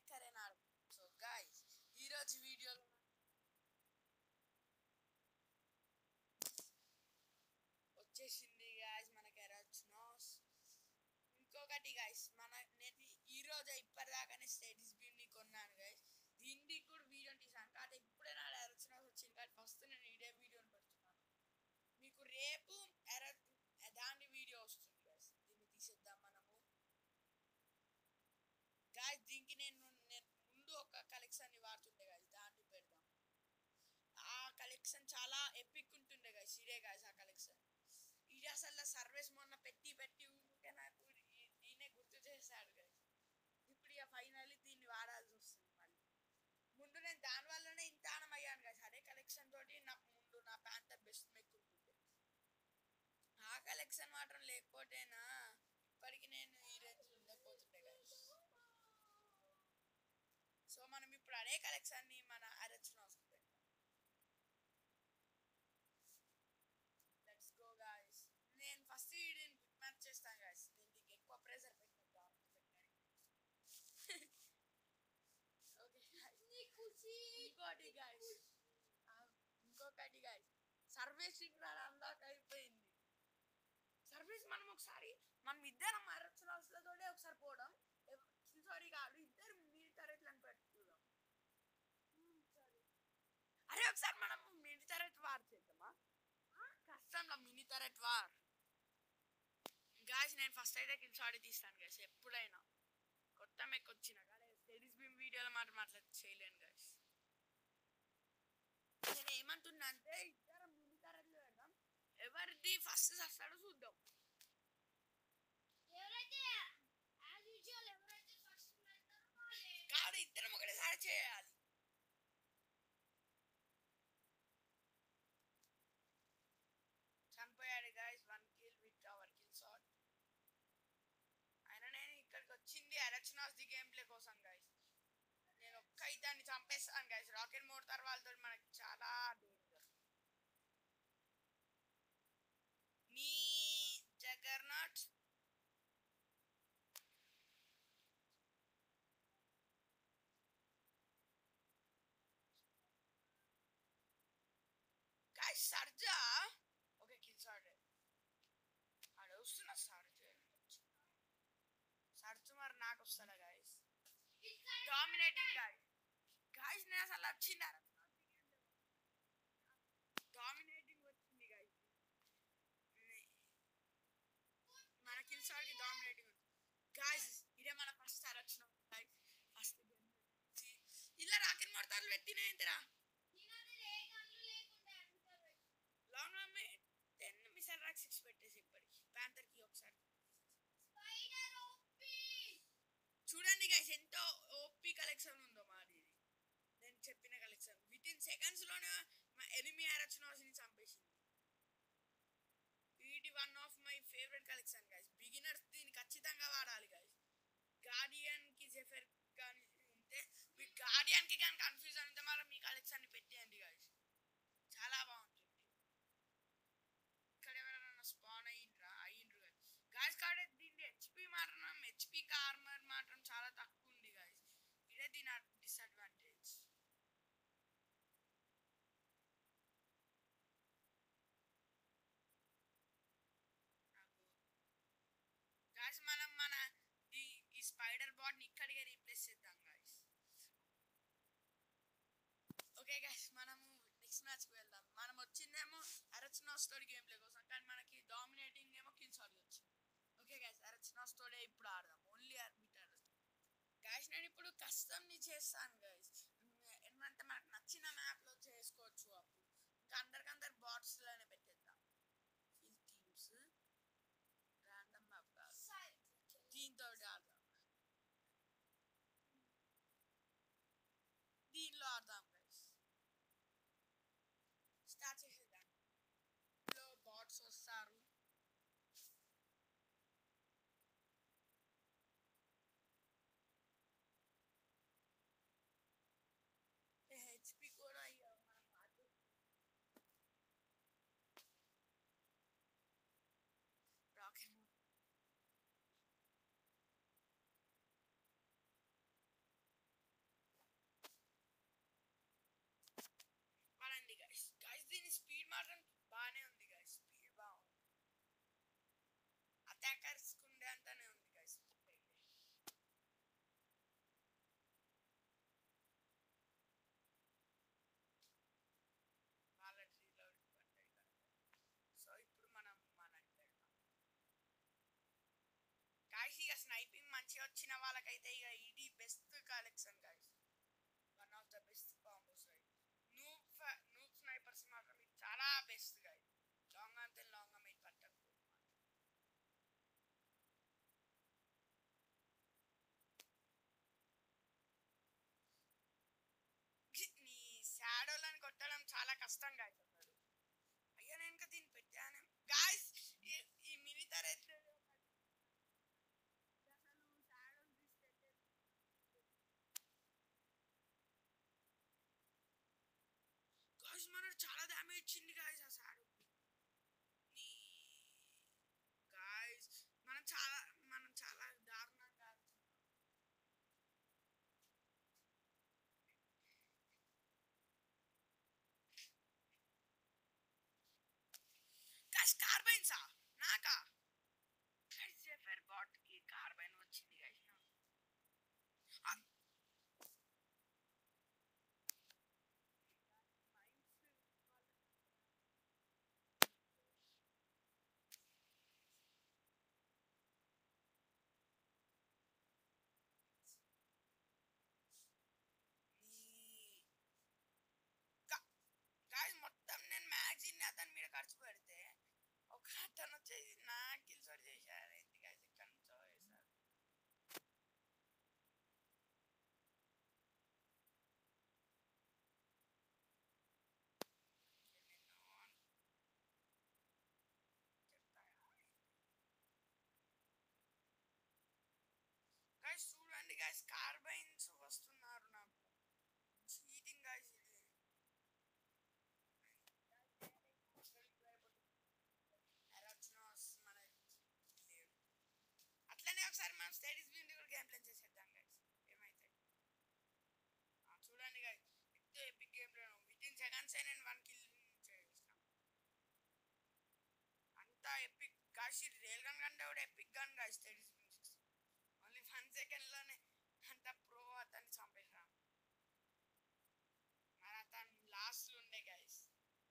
Ranker అని so guys ఈరోజు వీడియోలో వచ్చేసింది గాయస్ మనకి ఎరచ్నోస్ ఇంకొకటి గాయస్ మన నేను ఈ రోజు ఇప్పటిదాకానే స్టేటస్ బీమ్ని కొన్నాను గాయస్ దీనికి కూడా వీడియో తీసాను కాదు ఇప్పుడే నా ఎరచ్నోస్ వచ్చింది కానీ ఫస్ట్ నేను ఇదే వీడియోని పెడుతున్నాను మీకు రేపు ఎర దాని వీడియో వస్తుంది గాయస్ దీన్ని తీసేద్దాం మనము గాయస్ దీనికి నేను నేను ముందు ఒక కలెక్షన్ ని వాడుతుండే గాయస్ దాన్ని పెడదాం ఆ కలెక్షన్ చాలా ఎపిక్ ఉంటుండే గాయస్ ఇదే గాయస్ ఆ కలెక్షన్ ఇది అసలు సర్వీస్ మొన్న పెట్టి పెట్టి ఊరికే నాకు ఈ- ఈయనే గుర్తు చేశాడు గాయస్ ఇప్పుడు ఇక ఫైనల్లీ దీన్ని వాడాల్సి వస్తుంది మళ్ళీ ముందు నేను దాని వల్లనే ఇంత ఆనం అయ్యాను గాయస్ అదే కలెక్షన్ తోటి నాకు ముందు నా ప్యాంతర్ బెస్ట్ మెక్ ఉంటుండే ఆ కలెక్షన్ మాత్రం లేకపోతేనా ఇప్పటికి నేను ఈ రేంజ్ ఉండకపోతుండే గాయస్ సో మనం ఇప్పుడు అదే కలెక్షన్ ని మన అరచిన వస్తుంది లెట్స్ గో గాయస్ నేను ఫస్ట్ వీడియోని క్విక్ మ్యాచ్ చేస్తాను గాయస్ దీనికి ఎక్కువ ప్రెజర్ పెట్టిద్దాం ఓకే ఇంకోటి గాయస్ ఇంకొకటి గాయస్ సర్వీసింగ్ అందాక అయిపోయింది సర్వీస్ మనం ఒకసారి మనం ఇద్దరం అరచిన తోటే ఒకసారి పోవడం సారీ కాదు ఇద్దరు మిలిటరీ అని పెట్టుకుందాం అరే ఒకసారి మనం మిలిటరీ వార్ చేద్దామా కష్టంలో మినీ టరెట్ వార్ గాయస్ నేను ఫస్ట్ అయితే కిల్సాడి తీస్తాను గాయస్ ఎప్పుడైనా కొత్త మెక్ వచ్చిన కానీ స్టడీస్ బీమ్ వీడియోలో మాత్రం అట్లా చేయలేను గాయస్ నేను ఏమంటున్నా అంటే ఇద్దరం మినీ టరెట్లో పెడదాం ఎవరిది ఫస్ట్ వస్తాడో చూద్దాం ఎవరైతే యాజ్ యూజువల్ ఎవరైతే ఫస్ట్ వెళ్తారో వాళ్ళే కాదు ఇద్దరం ఒకటేసారి చేయాలి చనిపోయాడు guys one kill with our kill shot అయినా నేను ఇక్కడికి వచ్చింది ఎలక్షనాస్ ది గేమ్ ప్లే కోసం గాయస్ నేను ఒక్క ఇదాన్ని చంపేస్తాను గాయస్ రాకెట్ మోడతారు వాళ్ళతో మనకి చాలా డేంజర్ నీ జగర్నాట్ గాయస్ సర్జా ఓకే కిల్ షాట్ ఆడ వస్తున్నా సర్జ సర్జు మరి నాకు వస్తాడా గాయస్ డామినేటింగ్ గాయస్ గాయస్ నేను అసలు వచ్చింది డామినేటింగ్ వచ్చింది గాయస్ మన కిల్ షాట్ కి డామినేటింగ్ ఉంది గాయస్ ఇదే మన ఫస్ట్ అరచిన గాయస్ ఫస్ట్ ఇలా రాకెట్ మొడతారు పెట్టినేంటిరా ఈనాడు ఏ గన్లు లేకుండా అడుగుతారు long run ten missile rock six పెట్టేసి ఇప్పటికి ప్యాంతర్ కి ఒకసారి స్పైడర్ ఓపి చూడండి గైస్ ఎంతో ఓపీ కలెక్షన్ ఉందో మాది ఇది నేను చెప్పిన కలెక్షన్ విత్ ఇన్ సెకండ్స్ లోనే మా ఎనిమి ని చంపేసింది వీటి one of my favourite collection guys beginners దీన్ని ఖచ్చితంగా వాడాలి గైస్ గార్డియన్ కి జెఫెర్ కానీ ఉంటే మీ గార్డియన్ కి కానీ కన్ఫ్యూజన్ ఉంటే మాత్రం మీ కలెక్షన్ ని పెట్టేయండి గైస్ చాలా బాగుంటుంది ఇక్కడ ఎవరైనా స్పాన్ అయ్యిండ్రా అయ్యిండ్రు గాయస్ కాడే దీని హెచ్పి మాత్రం హెచ్పి ఆర్మర్ మాత్రం చాలా తక్కువ ఉంది గాయస్ ఇదే దీని డిసడ్వాంటేజ్ గాయస్ మనం మన ఈ ఈ స్పైడర్ బాట్ ని ఇక్కడికే రీప్లేస్ చేద్దాం గాయస్ ఓకే గైస్ మనము నెక్స్ట్ మ్యాచ్ కి వెళ్దాం మనం వచ్చిందేమో అరచనా స్టోరీ గేమ్ ప్లే కోసం కానీ మనకి డామినేటింగ్ ఏమో కిల్ సారీ వచ్చింది ఓకే గైస్ అరచనా స్టోరీ ఇప్పుడు ఆడదాం ఓన్లీ ఆర్బిటర్ గైస్ నేను ఇప్పుడు కస్టమ్ ని చేస్తాను గైస్ ఎందుకంటే మనకు నచ్చిన మ్యాప్ లో చేసుకోవచ్చు అప్పుడు ఇంకా అందరికందరు బాట్స్ లోనే పెట్టేద్దాం ఫిల్ టీమ్స్ ర్యాండమ్ మ్యాప్ కాదు దీంతో ఆడదాం దీనిలో ఆడదాం గైస్ స్టార్ట్ చేసేద్దాం ఇందులో బాట్స్ వస్తారు హెచ్పి కూడా అయ్యా మనం ఆడు రాకెట్ స్పీడ్ మాత్రం బాగానే ఉంది గైస్ స్పీడ్ బాగుంది అటాకర్స్ ఉండే అంతానే ఉంది గైస్ వాళ్ళ ట్రీలో పడ్డాయి సో ఇప్పుడు మనం మనకి పెడదాం గాయస్ ఇక స్నైపింగ్ మంచిగా వచ్చిన వాళ్ళకైతే ఇక ఇది best collection guys one of the best combos noob noob snipers మాత్రం ఇది చాలా బెస్ట్ గాయ లాంగ్ అంతే లాంగ్ మీరు పట్టకపోతే నీ షాడోలను కొట్టడం చాలా కష్టం గాయస్ అసలు అయ్యా నేను ఇంకా దీన్ని పెట్టాను గాయస్ ఈ మిలిటరీ అసలు షాడోలు తీసి గాయస్ మనకు చాలా డ్యామేజ్ ఇచ్చింది గాయస్ ఆ షాడో గాయస్ మనం చాలా మనం చాలా దారుణంగా ఆడుతున్నాం. గాయ్స్ కార్బైన్సా నాకా గైస్ జెఫర్ బాట్ కి కార్బైన్ వచ్చింది గైస్ గాయస్ మొత్తం నేను మ్యాగజిన్ అతని మీద ఖర్చు పెడితే ఒక అతను వచ్చేసి నా కిల్స్ చేశారు ఏంటి గాయస్ ఇక్కడ నుంచో చేశారు గైస్ చూడండి గైస్ కార్బైన్స్ వస్తున్నారు నాకు చీటింగ్ గైస్ ఇది Arachnos మన లేడు. అట్లనే ఒకసారి మనం స్టడీస్ బిండి కూడా గేమ్ ప్లే చేసేద్దాం గైస్ ఏమైతే ఆ, చూడండి గైస్ ఎంతో epic game play with in seconds నేను వన్ కిల్ చేస్తాం అంతా ఎపిక్ గాషి రేల్ గన్ కంటే కూడా ఎపిక్ గన్ గాయస్ స్టడీస్ బిండి ఓన్లీ వన్ సెకండ్ లోనే అంత ప్రో అతన్ని చంపేసాం మరి అతను లాస్ట్ ఉండే గైస్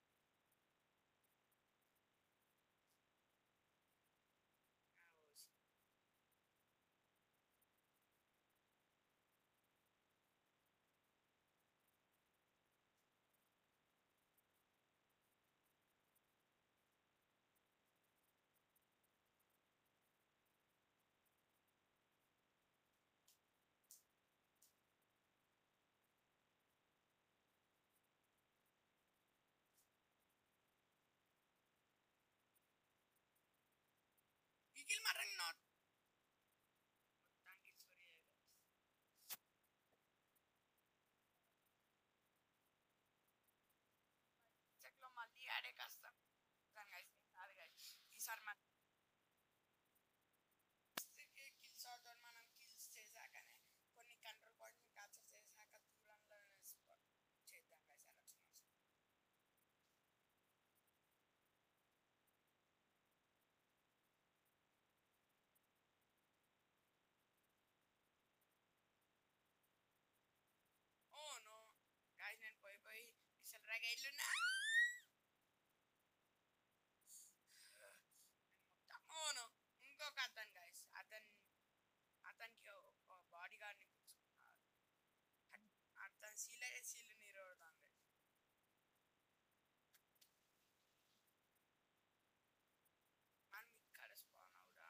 ఈ కిల్ మాత్రం నాట్ మొత్తం కిల్స్ కొరియాయి చెక్లో మళ్ళీ ఆడే కష్టం గైస్ కాదు గైస్ ఈసారి మన కిల్స్ అవుతాడు మనం కిల్స్ చేశాకనే కొన్ని కంట్రోల్ పాయింట్స్ క్యాప్చర్ చేశాక దూరంలో చేద్దాం గైస్ అలా చిన్న ఓ నో గాయస్ నేను పోయి పోయి అసలు రగా ఇల్లున్నా మొత్తం ఓ నో ఇంకొక అతను గాయస్ అతను అతనికి ఒక బాడీ గార్డ్ని పిలుచుకున్నారు అట్- అతను సీల్ సీల్ నీరోడదాం మనం ఇక్కడ స్పాన్ అవుడా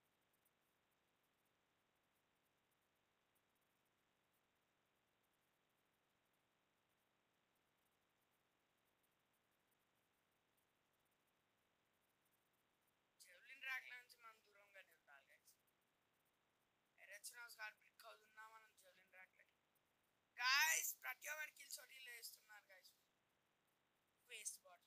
జెవలిన్ ర్యాక్ల నుంచి మనం దూరంగానే ఉండాలి గైస్ ఎరచనాస్ గారు బ్రిక్ అవుతున్నా మనం జెవలిన్ ర్యాక్లకి గాయస్ ప్రతి ఒక్కరి కిల్ చోటీలు వేస్తున్నారు guys waste bot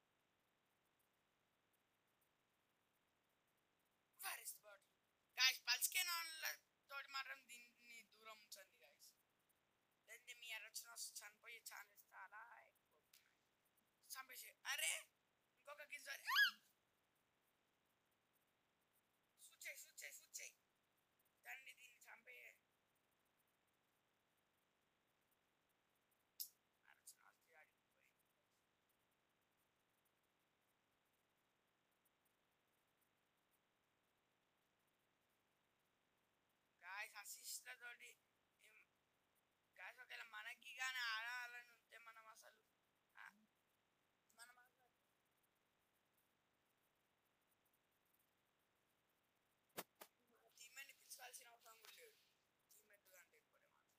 waste bot guys పల్స్కే తోటి మాత్రం దీన్ని దూరం ఉంచండి గాయస్ లేదంటే మీ ఎరచనాస్ చనిపోయే ఛాన్సెస్ చాలా ఎక్కువ ఉన్నాయి చంపేసి అరే ఇంకొక కిల్ సారీ షూట్ చేయి షూట్ చేయి షూట్ చేయి దాన్ని దీన్ని చంపే గాయస్ అసిస్ట్ తోటి గాయస్ ఒకవేళ మనకి కానీ ఆడాలని ఉంటే మనం అసలు ఆ, మనం అసలు టీమ్మేట్ని పిలుచుకోవాల్సిన అవసరం కూడా లేదు టీమ్మేట్ కంటే ఎక్కువనే మాత్రం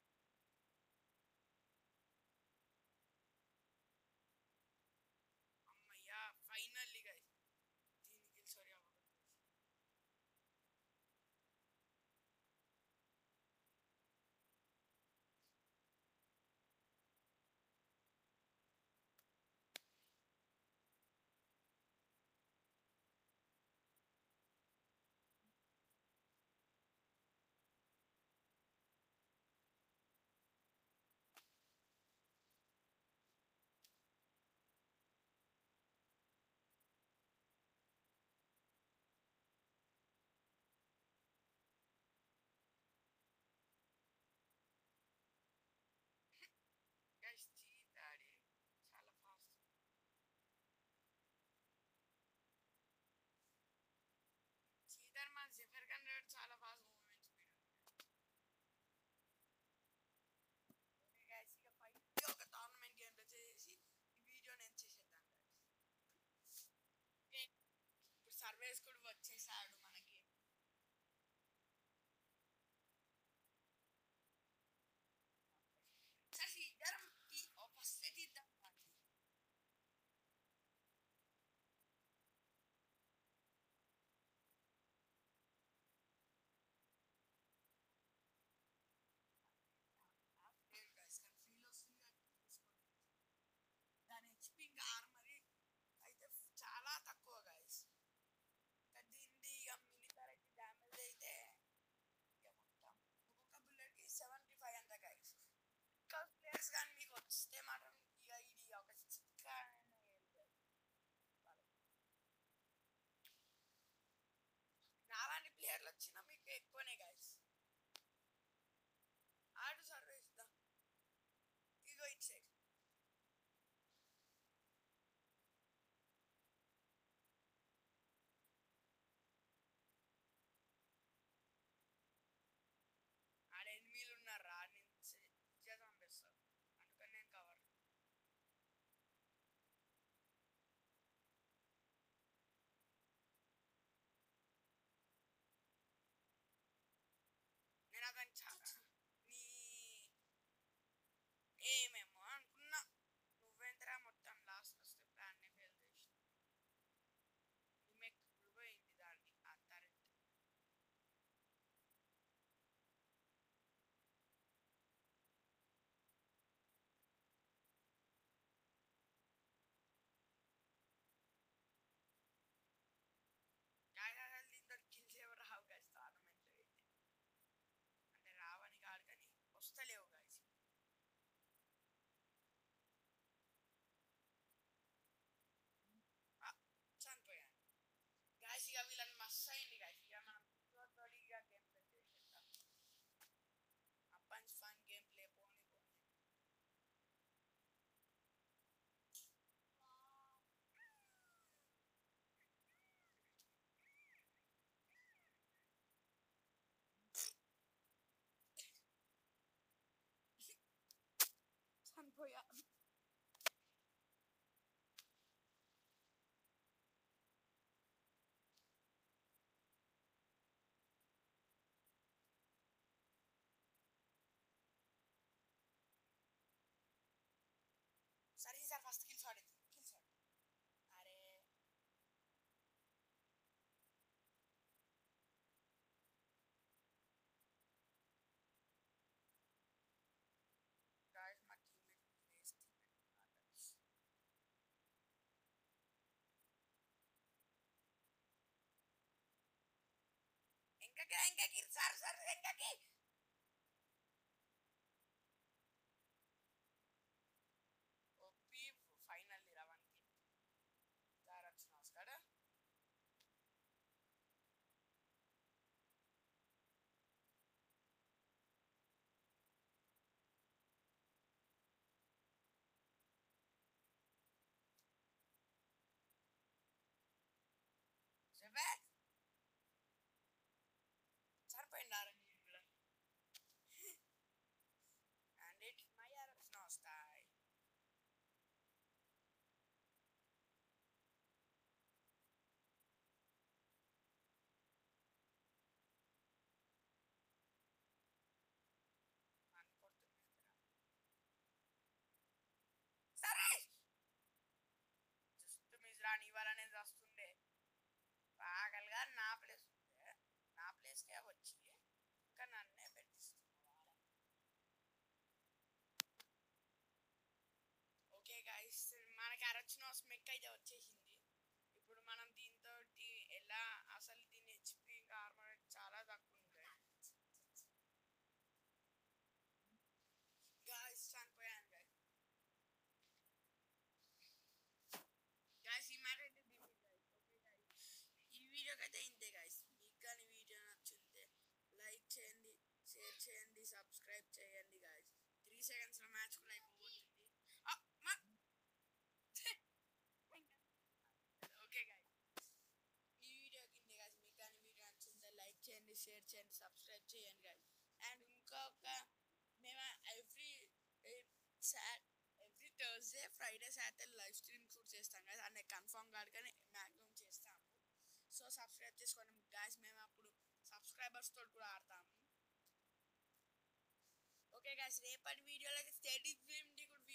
అమ్మయ్యా ఫైనల్లీ గైస్ దీన్ని గెలిచారు అవ్వకూడదు గైస్ చీట్ ఆడి చాలా ఫాస్ట్ చీటర్ మా జెఫర్ కండ్రెడ్ చాలా fast movement speed okay guys ఇక ఫైనల్లీ ఒక టోర్నమెంట్ గేమ్ చేసి ఈ వీడియోని ఎండ్ చేసేద్దాం గైస్ ఓకే ఇప్పుడు సర్వేస్ కూడా వచ్చేసాడు మనకి సరే ఇద్దరం ఫస్ట్ తీద్దాం లేదు guys, కానీ feel వస్తుంది కాబట్టి తీసుకోండి. దాని హెచ్పి ఇంకా ఆర్మరీ అయితే చాలా తక్కువ గైస్ దీన్ని ఇక మిలిటరీ అయితే డ్యామేజ్ అయితే ఇక మొత్తం ఒక్కొక్క బుల్లెట్కి సెవెంటీ ఫైవ్ అంత గైస్ ఇంకా ప్లేయర్స్ కానీ మీకు వస్తే మాత్రం ఇక ఇది ఒక చిక్క నాలాంటి ప్లేయర్లు వచ్చినా మీకు ఎక్కువనే గైస్ ఆడు సర్వీస్ దా ఇగో ఇట్ సైడ్ ఆడ ఎనిమిలు ఉన్నారా నేను చేద్దాం పంపిస్తాను అందుకని నేను కవర్ నేను అతను చాలా నీ ఏమేమో అనుకున్నా నువ్వేంతరా మొత్తం లాస్ట్ వస్తే ప్లాన్ ఫెయిల్ చేసిన రిమేక్ ఇప్పుడు పోయింది దాన్ని ఆ తరెంట్ అసలు దీంతో కిల్స్ ఎవరు రావు గాయస్ టోర్నమెంట్లో అయితే అంటే రావని కాదు కానీ వస్తలేవు గాయస్ చనిపోయాను గాయస్ ఇక వీళ్ళని మస్తు అయింది గాయస్ ఇక మనం తోటి ఇక గేమ్ ప్లే చేసేద్దాం అప్పంచ్ ఫన్ గేమ్ ప్లే పోని పోని చనిపోయా సరే ఈసారి ఫస్ట్ కిల్స్ ఆడింది కిల్స్ ఆడి అరే guys మా teammate face teammate ఉన్నారు guys. ఎంకకి ఎంకకి సార్ సార్ ఎంకకి ఓపి ఫైనల్లీ రవానికి అబ్బే సరిపోయింది ఆరెంజ్ కూడా and it my RF no style సరే జస్ట్ మిస్ రాని ఇవ్వాలనేది వస్తుండే పాగలుగా నా ప్లేస్ ఉంటే నా ప్లేస్కే వచ్చి ఇంకా నన్నే పెట్టిస్తున్నాడు ఓకే గైస్ మనకి అరచిన స్మెక్ అయితే వచ్చేసింది ఇప్పుడు మనం దీంతో ఎలా అసలు దీని హెచ్పి ఆర్మర్ చాలా తక్కువ ఉంది గాయస్ చనిపోయాను గాయస్ గాయస్ ఈ మ్యాటర్ అయితే దీనికి guys. Okay guys. ఈ వీడియోకి అయితే ఇంతే గాయస్ మీకు కానీ వీడియో నచ్చుంటే లైక్ చేయండి షేర్ చేయండి సబ్స్క్రైబ్ చేయండి గాయస్ త్రీ సెకండ్స్లో మ్యాచ్ కూడా అయిపోతుంది ఓకే గాయస్ ఈ వీడియో కింద గాయస్ మీకు కానీ వీడియో నచ్చుంటే లైక్ చేయండి షేర్ చేయండి సబ్స్క్రైబ్ చేయండి గాయస్ అండ్ ఇంకొక మేము every sat every Thursday Friday Saturday live stream shoot చేస్తాం కదా అన్నీ కన్ఫర్మ్ కాదు కానీ మ్యాక్సిమం చేస్తాము సో సబ్స్క్రైబ్ చేసుకోండి గాయస్ మేము అప్పుడు సబ్స్క్రైబర్స్ తోటి కూడా ఆడతాము ఓకే గాయస్ రేపటి వీడియోలో అయితే స్టడీ ఫిల్మ్ కూడా